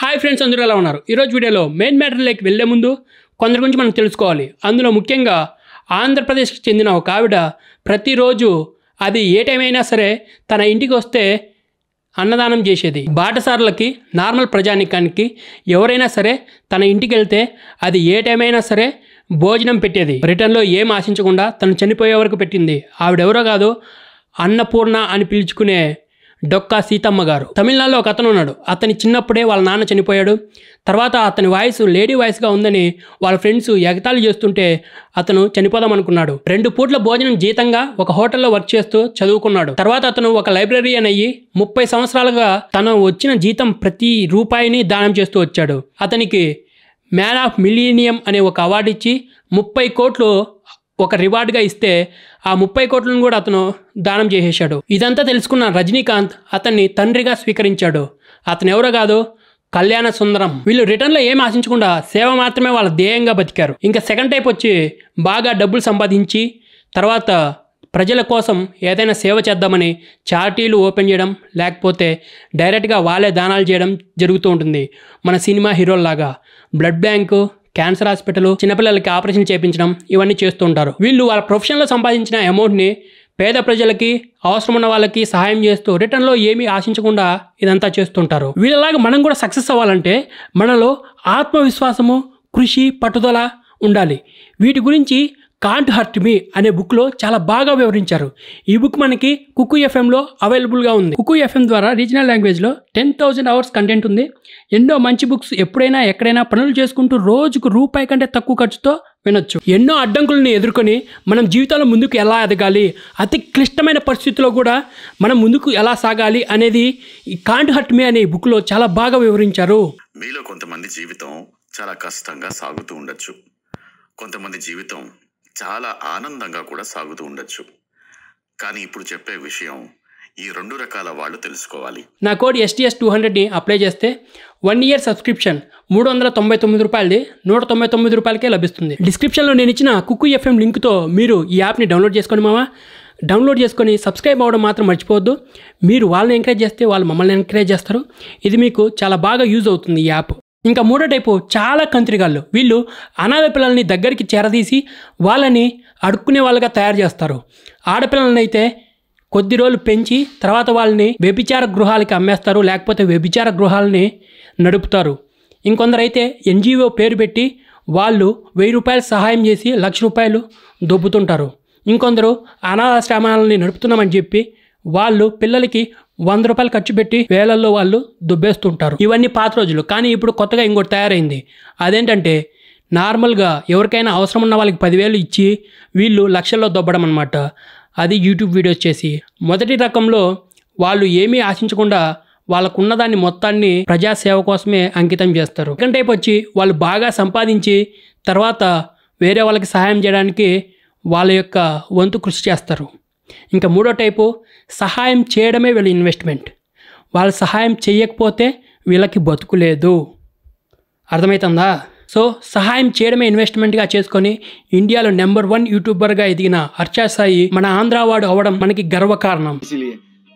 hi friends అందరూ ఎలా ఉన్నారు ఈరోజు వీడియోలో మెయిన్ మ్యాటర్లోకి వెళ్ళే ముందు కొందరి గురించి మనం తెలుసుకోవాలి అందులో ముఖ్యంగా ఆంధ్రప్రదేశ్కి చెందిన ఒక ఆవిడ ప్రతిరోజు అది ఏ టైం అయినా సరే తన ఇంటికి వస్తే అన్నదానం చేసేది బాటసారులకి నార్మల్ ప్రజానికానికి ఎవరైనా సరే తన ఇంటికి వెళ్తే అది ఏ టైం అయినా సరే భోజనం పెట్టేది రిటర్న్లో ఏం ఆశించకుండా తను చనిపోయే వరకు పెట్టింది ఆవిడెవరో కాదు అన్నపూర్ణ అని పిలుచుకునే డొక్కా సీతమ్మ గారు తమిళనాడులో ఒక అతను ఉన్నాడు అతని చిన్నప్పుడే వాళ్ళ నాన్న చనిపోయాడు తర్వాత అతని వాయిస్ లేడీ వాయిస్గా ఉందని వాళ్ళ ఫ్రెండ్స్ ఎగతాళి చేస్తుంటే అతను చనిపోదాం అనుకున్నాడు రెండు పూట్ల భోజనం జీతంగా ఒక హోటల్లో వర్క్ చేస్తూ చదువుకున్నాడు తర్వాత అతను ఒక లైబ్రరీయన్ అయ్యి ముప్పై సంవత్సరాలుగా తను వచ్చిన జీతం ప్రతి రూపాయిని దానం చేస్తూ వచ్చాడు అతనికి మ్యాన్ ఆఫ్ మిలీనియం అనే ఒక అవార్డు ఇచ్చి ముప్పై కోట్లు ఒక రివార్డ్గా ఇస్తే ఆ ముప్పై కోట్లను కూడా అతను దానం చేసేశాడు ఇదంతా తెలుసుకున్న రజనీకాంత్ అతన్ని తండ్రిగా స్వీకరించాడు అతను ఎవరో కాదు కళ్యాణ సుందరం వీళ్ళు రిటర్న్లో ఏం ఆశించకుండా సేవ మాత్రమే వాళ్ళ ధ్యేయంగా బతికారు ఇంకా సెకండ్ టైప్ వచ్చి బాగా డబ్బులు సంపాదించి తర్వాత ప్రజల కోసం ఏదైనా సేవ చేద్దామని చారిటీలు ఓపెన్ చేయడం లేకపోతే డైరెక్ట్గా వాళ్ళే దానాలు చేయడం జరుగుతూ ఉంటుంది మన సినిమా హీరోల్లాగా బ్లడ్ బ్యాంకు క్యాన్సర్ హాస్పిటల్ చిన్నపిల్లలకి ఆపరేషన్ చేయించడం ఇవన్నీ చేస్తూ ఉంటారు వీళ్ళు వాళ్ళ ప్రొఫెషన్లో సంపాదించిన అమౌంట్ని పేద ప్రజలకి అవసరం ఉన్న వాళ్ళకి సహాయం చేస్తూ రిటర్న్లో ఏమీ ఆశించకుండా ఇదంతా చేస్తుంటారు వీళ్ళలాగా మనం కూడా సక్సెస్ అవ్వాలంటే మనలో ఆత్మవిశ్వాసము కృషి పట్టుదల ఉండాలి వీటి గురించి కాంట్ హర్ట్ మీ అనే బుక్లో చాలా బాగా వివరించారు ఈ బుక్ మనకి కుక్కు ఎఫ్ఎంలో అవైలబుల్గా ఉంది కుక్కు ఎఫ్ఎం ద్వారా రీజనల్ లాంగ్వేజ్లో టెన్ థౌజండ్ అవర్స్ కంటెంట్ ఉంది ఎన్నో మంచి బుక్స్ ఎప్పుడైనా ఎక్కడైనా పనులు చేసుకుంటూ రోజుకు రూపాయి కంటే తక్కువ ఖర్చుతో వినొచ్చు ఎన్నో అడ్డంకులను ఎదుర్కొని మనం జీవితంలో ముందుకు ఎలా ఎదగాలి అతి క్లిష్టమైన పరిస్థితుల్లో కూడా మనం ముందుకు ఎలా సాగాలి అనేది ఈ కాంట్ హర్ట్ మీ అనే బుక్లో చాలా బాగా వివరించారు మీలో కొంతమంది జీవితం చాలా కష్టంగా సాగుతూ ఉండొచ్చు కొంతమంది జీవితం చాలా ఆనందంగా కూడా సాగుతూ ఉండొచ్చు కానీ ఇప్పుడు చెప్పే విషయం ఈ రెండు రకాల వాళ్ళు తెలుసుకోవాలి నా కోడ్ ఎస్టీఎస్ టూ హండ్రెడ్ని అప్లై చేస్తే వన్ ఇయర్ సబ్స్క్రిప్షన్ మూడు వందల తొంభై తొమ్మిది రూపాయలది నూట తొంభై తొమ్మిది రూపాయలకే లభిస్తుంది డిస్క్రిప్షన్లో నేను ఇచ్చిన కుక్కు ఎఫ్ఎం లింక్తో మీరు ఈ యాప్ని డౌన్లోడ్ చేసుకోండి మావా డౌన్లోడ్ చేసుకొని సబ్స్క్రైబ్ అవ్వడం మాత్రం మర్చిపోవద్దు మీరు వాళ్ళని ఎంకరేజ్ చేస్తే వాళ్ళు మమ్మల్ని ఎంకరేజ్ చేస్తారు ఇది మీకు చాలా బాగా యూజ్ అవుతుంది ఈ యాప్ ఇంకా మూడో టైపు చాలా కంత్రిగాళ్ళు వీళ్ళు అనాథ పిల్లల్ని దగ్గరికి చేరదీసి వాళ్ళని అడుక్కునే వాళ్ళగా తయారు చేస్తారు ఆడపిల్లలని అయితే కొద్ది రోజులు పెంచి తర్వాత వాళ్ళని వ్యభిచార గృహాలకి అమ్మేస్తారు లేకపోతే వ్యభిచార గృహాలని నడుపుతారు ఇంకొందరైతే ఎన్జిఓ పేరు పెట్టి వాళ్ళు వెయ్యి రూపాయలు సహాయం చేసి లక్ష రూపాయలు దొబ్బుతుంటారు ఇంకొందరు అనాథాశ్రమాలని నడుపుతున్నామని చెప్పి వాళ్ళు పిల్లలకి వంద రూపాయలు ఖర్చు పెట్టి వేలల్లో వాళ్ళు దుబ్బేస్తుంటారు ఇవన్నీ పాత రోజులు కానీ ఇప్పుడు కొత్తగా ఇంకోటి తయారైంది అదేంటంటే నార్మల్గా ఎవరికైనా అవసరం ఉన్న వాళ్ళకి పదివేలు ఇచ్చి వీళ్ళు లక్షల్లో దొబ్బడం అనమాట అది యూట్యూబ్ వీడియోస్ చేసి మొదటి రకంలో వాళ్ళు ఏమీ ఆశించకుండా వాళ్ళకున్న దాన్ని మొత్తాన్ని ప్రజాసేవ కోసమే అంకితం చేస్తారు సెకండ్ టైప్ వచ్చి వాళ్ళు బాగా సంపాదించి తర్వాత వేరే వాళ్ళకి సహాయం చేయడానికి వాళ్ళ యొక్క వంతు కృషి చేస్తారు ఇంకా మూడో టైపు సహాయం చేయడమే వీళ్ళ ఇన్వెస్ట్మెంట్ వాళ్ళు సహాయం చేయకపోతే వీళ్ళకి బతుకు లేదు అర్థమవుతుందా సో సహాయం చేయడమే ఇన్వెస్ట్మెంట్గా చేసుకొని ఇండియాలో నెంబర్ వన్ యూట్యూబర్గా ఎదిగిన హర్షా సాయి మన ఆంధ్ర వాడు అవ్వడం మనకి గర్వకారణం इसीलिए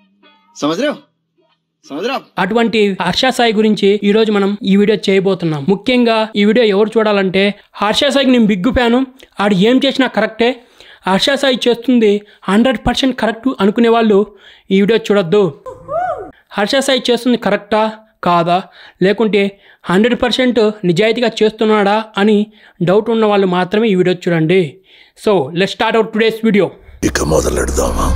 समझ रहे हो समझ रहे हो आप అటువంటి హర్ష సాయి గురించి ఈ రోజు మనం ఈ వీడియో చేయబోతున్నాం ముఖ్యంగా ఈ వీడియో ఎవరు చూడాలంటే హర్ష సాయికి నేను బిగ్గు ఫ్యాను ఆడు ఏం చేసినా కరెక్టే హర్ష సాయి చేస్తుంది హండ్రెడ్ పర్సెంట్ కరెక్ట్ అనుకునే వాళ్ళు ఈ వీడియో చూడొద్దు హర్ష సాయి చేస్తుంది కరెక్టా కాదా లేకుంటే హండ్రెడ్ పర్సెంట్ నిజాయితీగా చేస్తున్నాడా అని డౌట్ ఉన్న వాళ్ళు మాత్రమే ఈ వీడియో చూడండి so let start out today's video ఇక మొదలెడదామా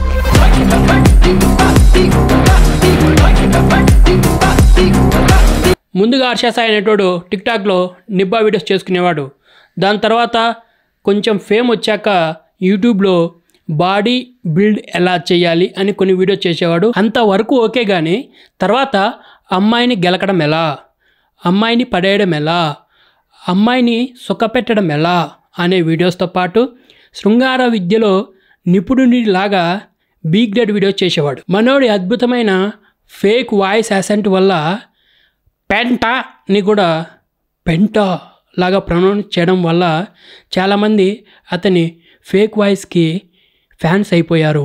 ముందుగా హర్ష సాయి అనేటోడు టిక్ టాక్లో నిబ్బా వీడియోస్ చేసుకునేవాడు దాని తర్వాత కొంచెం ఫేమ్ వచ్చాక యూట్యూబ్లో బాడీ బిల్డ్ ఎలా చేయాలి అని కొన్ని వీడియోస్ చేసేవాడు అంతవరకు ఓకే కానీ తర్వాత అమ్మాయిని గెలకడం ఎలా అమ్మాయిని పడేయడం ఎలా అమ్మాయిని సుఖపెట్టడం ఎలా అనే వీడియోస్తో పాటు శృంగార విద్యలో నిపుణుడిలాగా బీ గ్రేడ్ వీడియోస్ చేసేవాడు మనోడి అద్భుతమైన ఫేక్ వాయిస్ అసెంట్ వల్ల పెంటాని కూడా పెంటా లాగా ప్రొనౌన్స్ చేయడం వల్ల చాలామంది అతని ఫేక్ వాయిస్కి ఫ్యాన్స్ అయిపోయారు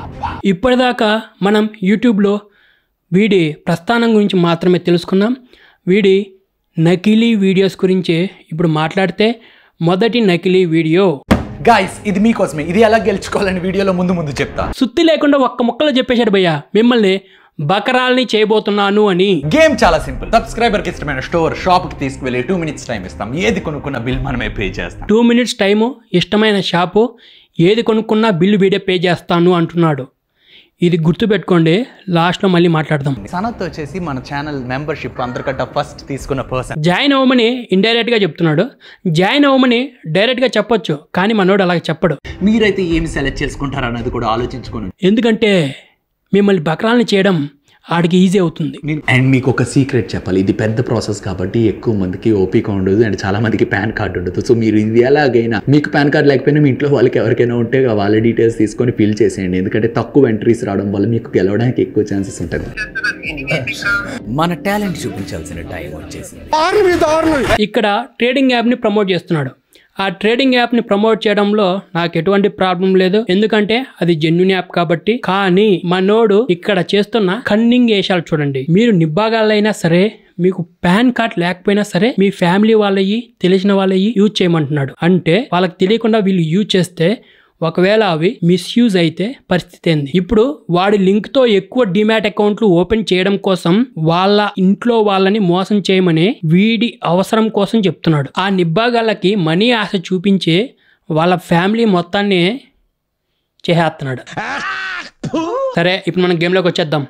ఇప్పటిదాకా మనం యూట్యూబ్లో వీడి ప్రస్థానం గురించి మాత్రమే తెలుసుకున్నాం వీడి నకిలీ వీడియోస్ గురించి ఇప్పుడు మాట్లాడితే మొదటి నకిలీ వీడియో గాయస్ ఇది మీకోసమే ఇది ఎలా గెలుచుకోవాలని వీడియోలో ముందు ముందు చెప్తా సుత్తి లేకుండా ఒక్క ముక్కలో చెప్పేశాడు భయ్య మిమ్మల్ని బకరాల్ని చేయబోతున్నాను అని గేమ్ చాలా సింపుల్ సబ్స్క్రైబర్ కి ఇష్టమైన స్టోర్ షాప్ కి తీసుకువెళ్ళి టూ మినిట్స్ టైం ఇస్తాం ఏది కొనుక్కున్న బిల్ మనమే పే చేస్తాం టూ మినిట్స్ టైము ఇష్టమైన షాపు ఏది కొనుక్కున్నా బిల్లు వీడియో పే చేస్తాను అంటున్నాడు ఇది గుర్తుపెట్టుకోండి లాస్ట్లో మళ్ళీ మాట్లాడదాం సనత్ వచ్చేసి మన ఛానల్ మెంబర్షిప్ అందరికంటే ఫస్ట్ తీసుకున్న పర్సన్ జాయిన్ అవ్వమని ఇండైరెక్ట్గా చెప్తున్నాడు జాయిన్ అవ్వమని డైరెక్ట్గా చెప్పొచ్చు కానీ మనోడు అలాగ చెప్పడు మీరైతే ఏమి సెలెక్ట్ చేసుకుంటారు అన్నది కూడా ఆలోచించుకోండి ఎందుకంటే మిమ్మల్ని బకరాల్ని చేయడం ఆడికి ఈజీ అవుతుంది అండ్ మీకు ఒక సీక్రెట్ చెప్పాలి ఇది పెద్ద ప్రాసెస్ కాబట్టి ఎక్కువ మందికి ఓపిక ఉండదు అండ్ చాలా మందికి పాన్ కార్డు ఉండదు సో మీరు ఇది ఎలాగైనా మీకు పాన్ కార్డ్ లేకపోయినా మీ ఇంట్లో వాళ్ళకి ఎవరికైనా ఉంటే వాళ్ళ డీటెయిల్స్ తీసుకొని ఫిల్ చేసేయండి ఎందుకంటే తక్కువ ఎంట్రీస్ రావడం వల్ల మీకు గెలవడానికి ఎక్కువ ఛాన్సెస్ ఉంటుంది మన టాలెంట్ చూపించాల్సిన టైం వచ్చేసింది ఇక్కడ ట్రేడింగ్ యాప్ని ప్రమోట్ చేస్తున్నాడు ఆ ట్రేడింగ్ యాప్ని ప్రమోట్ చేయడంలో నాకు ఎటువంటి ప్రాబ్లం లేదు ఎందుకంటే అది జెన్యున్ యాప్ కాబట్టి కానీ మనోడు ఇక్కడ చేస్తున్న కన్నింగ్ వేషాలు చూడండి మీరు నిబ్బాగాలైనా సరే మీకు పాన్ కార్డ్ లేకపోయినా సరే మీ ఫ్యామిలీ వాళ్ళవి తెలిసిన వాళ్ళవి యూజ్ చేయమంటున్నాడు అంటే వాళ్ళకి తెలియకుండా వీళ్ళు యూజ్ చేస్తే ఒకవేళ అవి మిస్యూజ్ అయితే పరిస్థితి ఏంది ఇప్పుడు వాడి లింక్ తో ఎక్కువ డిమాట్ అకౌంట్లు ఓపెన్ చేయడం కోసం వాళ్ళ ఇంట్లో వాళ్ళని మోసం చేయమని వీడి అవసరం కోసం చెప్తున్నాడు ఆ నిబ్బాగాళ్ళకి మనీ ఆశ చూపించి వాళ్ళ ఫ్యామిలీ మొత్తాన్ని చేసేస్తున్నాడు సరే ఇప్పుడు మనం గేమ్లోకి వచ్చేద్దాం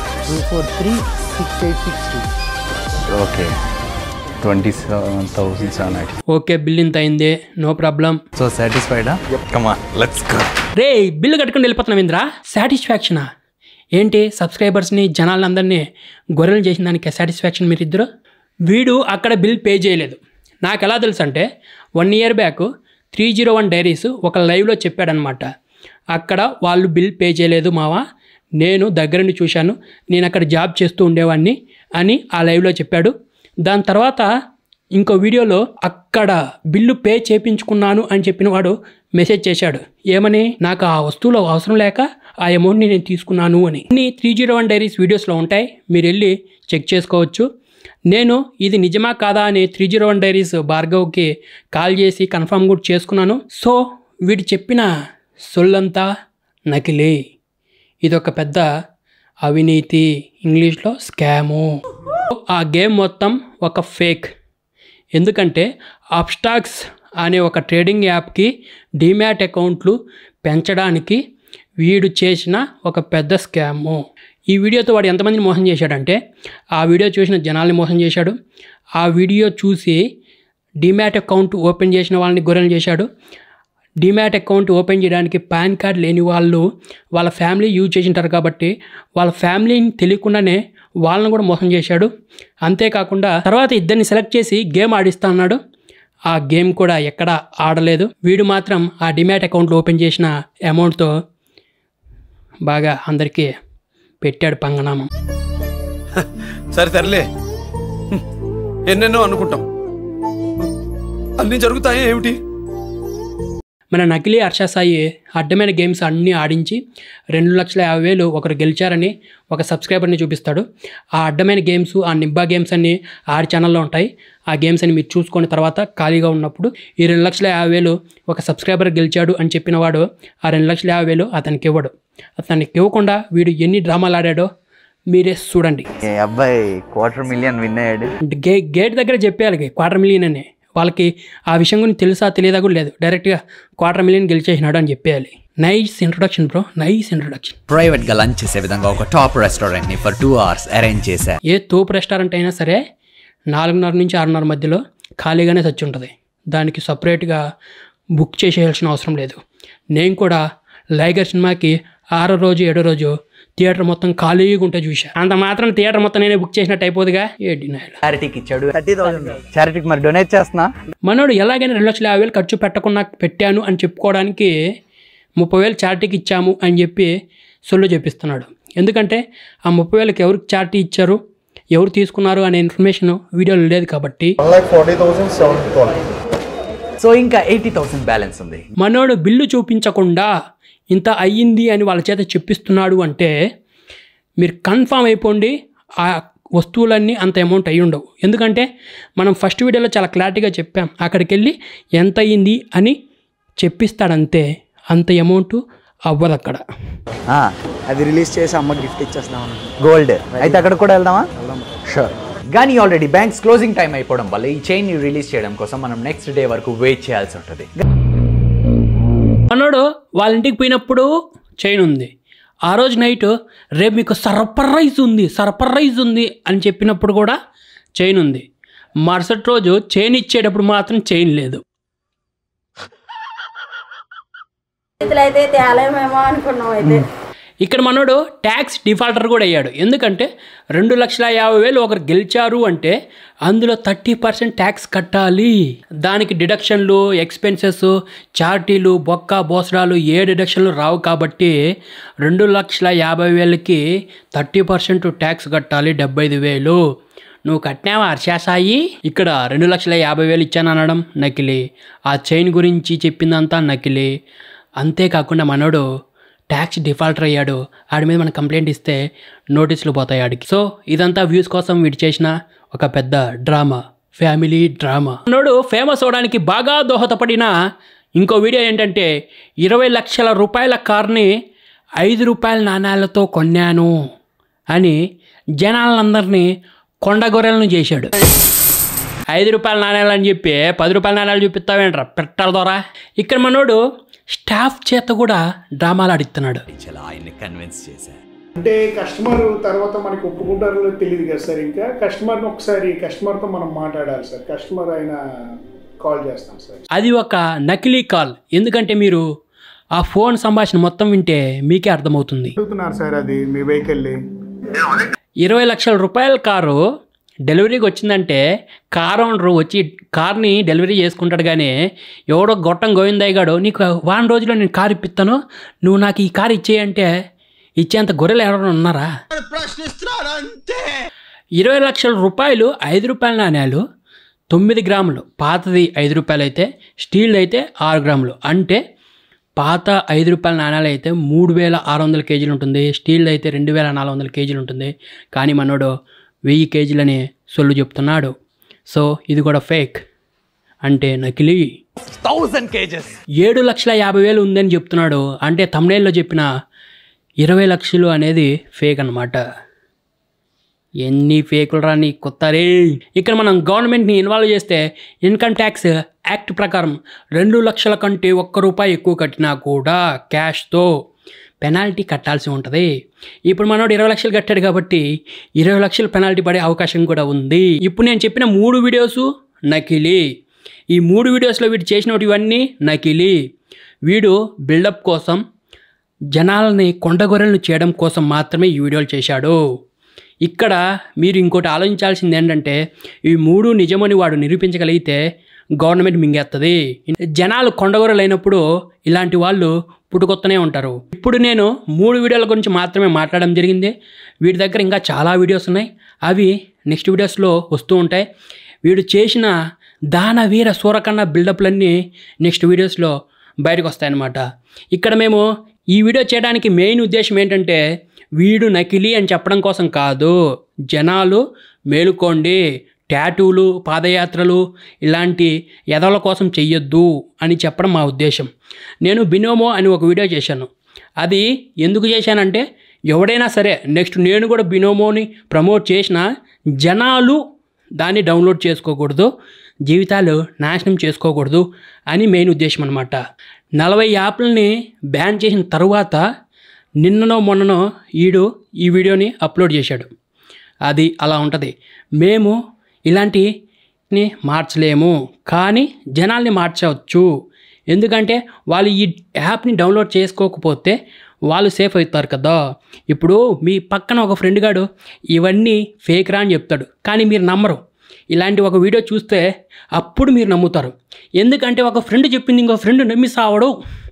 okay twenty seven thousand seven eighty okay bill ఇంత అయింది నో ప్రాబ్లం సో సాటిస్ఫైడా కమా లెట్స్ గో రే బిల్లు కట్టుకుని వెళ్ళిపోతున్నాం ఇంద్రా సాటిస్ఫాక్షనా ఏంటి సబ్స్క్రైబర్స్ని జనాలందరినీ గొర్రెలు చేసిన దానికి సాటిస్ఫాక్షన్ మీరిద్దరు వీడు అక్కడ బిల్ పే చేయలేదు నాకు ఎలా తెలుసు అంటే one year back three zero one diaries ఒక లైవ్లో చెప్పాడనమాట అక్కడ వాళ్ళు బిల్ పే చేయలేదు మావా నేను దగ్గరుండి చూశాను నేను అక్కడ జాబ్ చేస్తూ ఉండేవాడిని అని ఆ లైవ్లో చెప్పాడు దాని తర్వాత ఇంకో వీడియోలో అక్కడ బిల్లు పే చేపించుకున్నాను అని చెప్పిన వాడు మెసేజ్ చేశాడు ఏమని నాకు ఆ వస్తువులు అవసరం లేక ఆ అమౌంట్ని నేను తీసుకున్నాను అని అన్ని త్రీ జీరో వన్ డైరీస్ వీడియోస్లో ఉంటాయి మీరు వెళ్ళి చెక్ చేసుకోవచ్చు నేను ఇది నిజమా కాదా అని త్రీ జీరో వన్ డైరీస్ భార్గవ్కి కాల్ చేసి కన్ఫర్మ్ కూడా చేసుకున్నాను సో వీడు చెప్పిన సొల్లంతా నకిలీ ఇదొక పెద్ద అవినీతి ఇంగ్లీష్లో స్కాము ఆ గేమ్ మొత్తం ఒక ఫేక్ ఎందుకంటే అప్స్టాక్స్ అనే ఒక ట్రేడింగ్ యాప్కి డిమ్యాట్ అకౌంట్లు పెంచడానికి వీడు చేసిన ఒక పెద్ద స్కాము ఈ వీడియోతో వాడు ఎంతమందిని మోసం చేశాడంటే ఆ వీడియో చూసిన జనాల్ని మోసం చేశాడు ఆ వీడియో చూసి డిమ్యాట్ అకౌంట్ ఓపెన్ చేసిన వాళ్ళని గొర్రెలు చేశాడు డిమ్యాట్ అకౌంట్ ఓపెన్ చేయడానికి పాన్ కార్డ్ లేని వాళ్ళు వాళ్ళ ఫ్యామిలీ యూజ్ చేసింటారు కాబట్టి వాళ్ళ ఫ్యామిలీని తెలియకుండానే వాళ్ళని కూడా మోసం చేశాడు అంతేకాకుండా తర్వాత ఇద్దరిని సెలెక్ట్ చేసి గేమ్ ఆడిస్తా అన్నాడు ఆ గేమ్ కూడా ఎక్కడ ఆడలేదు వీడు మాత్రం ఆ డిమ్యాట్ అకౌంట్లో ఓపెన్ చేసిన అమౌంట్తో బాగా అందరికీ పెట్టాడు పంగనామం సరే తరలే ఎన్నెన్నో అనుకుంటాం అన్ని జరుగుతాయి ఏమిటి మన నకిలీ హర్షసాయి అడ్డమైన గేమ్స్ అన్నీ ఆడించి రెండు లక్షల యాభై వేలు ఒకరు గెలిచారని ఒక సబ్స్క్రైబర్ని చూపిస్తాడు ఆ అడ్డమైన గేమ్స్ ఆ నిబ్బా గేమ్స్ అన్నీ ఆడి ఛానల్లో ఉంటాయి ఆ గేమ్స్ అని మీరు చూసుకున్న తర్వాత ఖాళీగా ఉన్నప్పుడు ఈ రెండు లక్షల యాభై వేలు ఒక సబ్స్క్రైబర్ గెలిచాడు అని చెప్పిన వాడు ఆ రెండు లక్షల యాభై వేలు అతనికి ఇవ్వడు అతనికి ఇవ్వకుండా వీడు ఎన్ని డ్రామాలు ఆడాడో మీరే చూడండి ఏ అబ్బాయి క్వార్టర్ మిలియన్ విన్ అయ్యాడు గే గేట్ దగ్గర చెప్పేయాలి క్వార్టర్ మిలియన్ అని వాళ్ళకి ఆ విషయం గురించి తెలుసా తెలియదా కూడా లేదు డైరెక్ట్గా క్వార్టర్ మిలియన్ గెలిచేసినాడు అని చెప్పేయాలి nice introduction bro nice introduction private గా లంచ్ చేసే విధంగా ఒక టాప్ రెస్టారెంట్ ని ఫర్ టూ అవర్స్ అరేంజ్ చేశా ఏ తోపు రెస్టారెంట్ అయినా సరే నాలుగున్నర నుంచి ఆరున్నర మధ్యలో ఖాళీగానే చచ్చి ఉంటుంది దానికి సపరేట్గా బుక్ చేసేయాల్సిన అవసరం లేదు నేను కూడా లైగర్ సినిమాకి ఆరో రోజు ఏడో రోజు థియేటర్ మొత్తం ఖాళీగా ఉంటే చూసా అంత మాత్రం థియేటర్ మొత్తం నేనే బుక్ చేసినట్టు అయిపోదుగా ఏ డినాయల్ చారిటీకి ఇచ్చాడు థర్టీ థౌసండ్ చారిటీకి మరి డొనేట్ చేస్తున్నా మనోడు ఎలాగైనా రెండు లక్షల యాభై వేలు ఖర్చు పెట్టకుండా పెట్టాను అని చెప్పుకోవడానికి ముప్పై వేలు చార్టీకి ఇచ్చాము అని చెప్పి సొల్లు చెప్పిస్తున్నాడు ఎందుకంటే ఆ ముప్పై వేలకు ఎవరికి చార్టీ ఇచ్చారు ఎవరు తీసుకున్నారు అనే ఇన్ఫర్మేషన్ వీడియోలో లేదు కాబట్టి సో ఇంకా ఎయిటీ థౌసండ్ బ్యాలెన్స్ ఉంది మనోడు బిల్లు చూపించకుండా ఇంత అయ్యింది అని వాళ్ళ చేత చెప్పిస్తున్నాడు అంటే మీరు కన్ఫామ్ అయిపోండి ఆ వస్తువులన్నీ అంత అమౌంట్ అయి ఉండవు ఎందుకంటే మనం ఫస్ట్ వీడియోలో చాలా క్లారిటీగా చెప్పాం అక్కడికి వెళ్ళి ఎంత అయ్యింది అని చెప్పిస్తాడంతే అంత అమౌంట్ అవ్వదు అక్కడ అది రిలీజ్ చేసి అమ్మకి గిఫ్ట్ ఇచ్చేస్తాం గోల్డ్ అయితే అక్కడ కూడా వెళ్దామా షూర్ కానీ ఆల్రెడీ బ్యాంక్స్ క్లోజింగ్ టైం అయిపోవడం వల్ల ఈ చైన్ రిలీజ్ చేయడం కోసం మనం నెక్స్ట్ డే వరకు వెయిట్ చేయాల్సి ఉంటుంది మనోడు వాళ్ళ ఇంటికి పోయినప్పుడు చైన్ ఉంది ఆ రోజు నైట్ రేపు మీకు సర్ప్రైజ్ ఉంది సర్ప్రైజ్ ఉంది అని చెప్పినప్పుడు కూడా చైన్ ఉంది మరుసటి రోజు చైన్ ఇచ్చేటప్పుడు మాత్రం చైన్ లేదు అయితే తేలేమేమో అనుకున్నాం అయితే ఇక్కడ మనోడు ట్యాక్స్ డిఫాల్టర్ కూడా అయ్యాడు ఎందుకంటే రెండు లక్షల యాభై వేలు ఒకరు గెలిచారు అంటే అందులో థర్టీ పర్సెంట్ ట్యాక్స్ కట్టాలి దానికి డిడక్షన్లు ఎక్స్పెన్సెస్ చార్టీలు బొక్క బోసడాలు ఏ డిడక్షన్లు రావు కాబట్టి రెండు లక్షల యాభై వేలకి థర్టీ పర్సెంట్ ట్యాక్స్ కట్టాలి డెబ్బై ఐదు వేలు నువ్వు కట్టినావా హర్షాసాయి ఇక్కడ రెండు లక్షల యాభై వేలు ఇచ్చాను అనడం నకిలీ ఆ చైన్ గురించి చెప్పిందంతా నకిలీ అంతేకాకుండా మనోడు ట్యాక్స్ డిఫాల్టర్ అయ్యాడు ఆడి మీద మనం కంప్లైంట్ ఇస్తే నోటీసులు పోతాయి ఆడికి సో ఇదంతా వ్యూస్ కోసం వీడు చేసిన ఒక పెద్ద డ్రామా ఫ్యామిలీ డ్రామా మనోడు ఫేమస్ అవడానికి బాగా దోహదపడిన ఇంకో వీడియో ఏంటంటే ఇరవై లక్షల రూపాయల కార్ని ఐదు రూపాయల నాణ్యాలతో కొన్నాను అని జనాలందరినీ కొండగొర్రెలను చేశాడు ఐదు రూపాయల నాణ్యాలు అని చెప్పి పది రూపాయల నాణ్యాలు చూపిస్తావేంట్రా పెట్టాల ద్వారా ఇక్కడ మనోడు స్టాఫ్ చేత కూడా డ్రామాలు ఆడిస్తున్నాడు అంటే కస్టమర్ తర్వాత మనకి ఒప్పుకుంటారో లేదో తెలియదు కదా సార్ ఇంకా కస్టమర్ని ఒకసారి కస్టమర్తో మనం మాట్లాడాలి సార్ కస్టమర్ అయినా కాల్ చేస్తాం సార్ అది ఒక నకిలీ కాల్ ఎందుకంటే మీరు ఆ ఫోన్ సంభాషణ మొత్తం వింటే మీకే అర్థమవుతుంది అడుగుతున్నారు సార్ అది మీ వెహికల్ ఇరవై లక్షల రూపాయల కారు డెలివరీకి వచ్చిందంటే కార్ ఓనర్ వచ్చి కార్ని డెలివరీ చేసుకుంటాడు కానీ ఎవడో గొట్టం గోవిందయ్య గాడు నీకు వారం రోజుల్లో నేను కారు ఇప్పిస్తాను నువ్వు నాకు ఈ కారు ఇచ్చేయంటే ఇచ్చేంత గొర్రెలు ఎవరైనా ఉన్నారా ఇరవై లక్షల రూపాయలు ఐదు రూపాయల నాణ్యాలు తొమ్మిది గ్రాములు పాతది ఐదు రూపాయలు అయితే స్టీల్ అయితే ఆరు గ్రాములు అంటే పాత ఐదు రూపాయల నాణ్యాలు అయితే మూడు వేల ఆరు వందల కేజీలు ఉంటుంది స్టీల్ అయితే రెండు వేల నాలుగు వందల కేజీలు ఉంటుంది కానీ మనోడు వెయ్యి కేజీలని సొల్లు చెప్తున్నాడు సో ఇది కూడా ఫేక్ అంటే నకిలీ థౌసండ్ కేజెస్ ఏడు లక్షల యాభై వేలు ఉందని చెప్తున్నాడు అంటే తమిళలో చెప్పిన ఇరవై లక్షలు అనేది ఫేక్ అన్నమాట ఎన్ని ఫేకులు రాని కొత్తారే ఇక్కడ మనం గవర్నమెంట్ని ఇన్వాల్వ్ చేస్తే ఇన్కమ్ ట్యాక్స్ యాక్ట్ ప్రకారం రెండు లక్షల కంటే ఒక్క రూపాయి ఎక్కువ కట్టినా కూడా క్యాష్తో పెనాల్టీ కట్టాల్సి ఉంటుంది ఇప్పుడు మనోడు ఇరవై లక్షలు కట్టాడు కాబట్టి ఇరవై లక్షలు పెనాల్టీ పడే అవకాశం కూడా ఉంది ఇప్పుడు నేను చెప్పిన మూడు వీడియోస్ నకిలీ ఈ మూడు వీడియోస్లో వీడు చేసినవి ఇవన్నీ నకిలీ వీడు బిల్డప్ కోసం జనాలని కొండగొర్రెలను చేయడం కోసం మాత్రమే ఈ వీడియోలు చేశాడు ఇక్కడ మీరు ఇంకోటి ఆలోచించాల్సింది ఏంటంటే ఈ మూడు నిజమని వాడు నిరూపించగలిగితే గవర్నమెంట్ మింగేస్తుంది జనాలు కొండగొర్రెలు అయినప్పుడు ఇలాంటి వాళ్ళు పుట్టుకొత్తనే ఉంటారు ఇప్పుడు నేను మూడు వీడియోల గురించి మాత్రమే మాట్లాడడం జరిగింది వీడి దగ్గర ఇంకా చాలా వీడియోస్ ఉన్నాయి అవి నెక్స్ట్ వీడియోస్లో వస్తూ ఉంటాయి వీడు చేసిన దానవీర సూరకన్న బిల్డప్లన్నీ నెక్స్ట్ వీడియోస్లో బయటకు వస్తాయన్నమాట ఇక్కడ మేము ఈ వీడియో చేయడానికి మెయిన్ ఉద్దేశం ఏంటంటే వీడు నకిలీ అని చెప్పడం కోసం కాదు జనాలు మేలుకోండి టాటూలు పాదయాత్రలు ఇలాంటి ఎదల కోసం చెయ్యొద్దు అని చెప్పడం మా ఉద్దేశం నేను బినోమో అని ఒక వీడియో చేశాను అది ఎందుకు చేశానంటే ఎవడైనా సరే నెక్స్ట్ నేను కూడా బినోమోని ప్రమోట్ చేసిన జనాలు దాన్ని డౌన్లోడ్ చేసుకోకూడదు జీవితాలు నాశనం చేసుకోకూడదు అని మెయిన్ ఉద్దేశం అనమాట నలభై యాప్లని బ్యాన్ చేసిన తర్వాత నిన్ననో మొన్ననో ఈడు ఈ వీడియోని అప్లోడ్ చేశాడు అది అలా ఉంటుంది మేము ఇలాంటిని మార్చలేము కానీ జనాల్ని మార్చవచ్చు ఎందుకంటే వాళ్ళు ఈ యాప్ని డౌన్లోడ్ చేసుకోకపోతే వాళ్ళు సేఫ్ అవుతారు కదా ఇప్పుడు మీ పక్కన ఒక ఫ్రెండ్ గాడు ఇవన్నీ ఫేక్ రా అని చెప్తాడు కానీ మీరు నమ్మరు ఇలాంటి ఒక వీడియో చూస్తే అప్పుడు మీరు నమ్ముతారు ఎందుకంటే ఒక ఫ్రెండ్ చెప్పింది ఇంకో ఫ్రెండ్ నమ్మి సావడు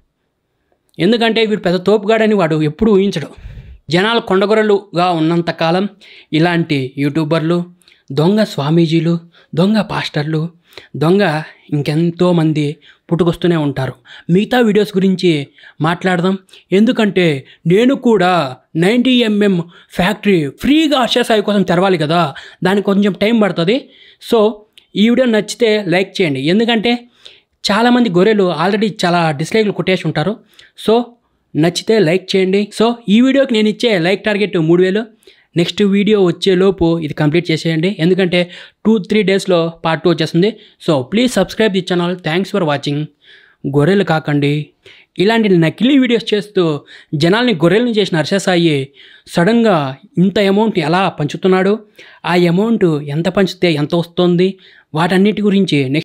ఎందుకంటే వీడు పెద్ద తోపుగాడని వాడు ఎప్పుడు ఊహించడు జనాలు కొండగొర్రెలుగా ఉన్నంతకాలం ఇలాంటి యూట్యూబర్లు దొంగ స్వామీజీలు దొంగ పాస్టర్లు దొంగ ఇంకెంతో మంది పుట్టుకొస్తూనే ఉంటారు మిగతా వీడియోస్ గురించి మాట్లాడదాం ఎందుకంటే నేను కూడా నైంటీ ఎంఎం ఫ్యాక్టరీ ఫ్రీగా అర్షసాయి కోసం తెరవాలి కదా దానికి కొంచెం టైం పడుతుంది సో ఈ వీడియో నచ్చితే లైక్ చేయండి ఎందుకంటే చాలామంది గొర్రెలు ఆల్రెడీ చాలా డిస్లైక్లు కొట్టేసి ఉంటారు సో నచ్చితే లైక్ చేయండి సో ఈ వీడియోకి నేను ఇచ్చే లైక్ టార్గెట్ మూడు వేలు నెక్స్ట్ వీడియో వచ్చేలోపు ఇది కంప్లీట్ చేసేయండి ఎందుకంటే టూ త్రీ డేస్లో పార్ట్ టూ వచ్చేస్తుంది so please subscribe the channel thanks for watching గొర్రెలు కాకండి ఇలాంటి నకిలీ వీడియోస్ చేస్తూ జనాల్ని గొర్రెల్ని చేసిన హర్షసాయి సడన్గా ఇంత అమౌంట్ ఎలా పంచుతున్నాడు ఆ అమౌంట్ ఎంత పంచితే ఎంత వస్తుంది వాటన్నిటి గురించి నెక్స్ట్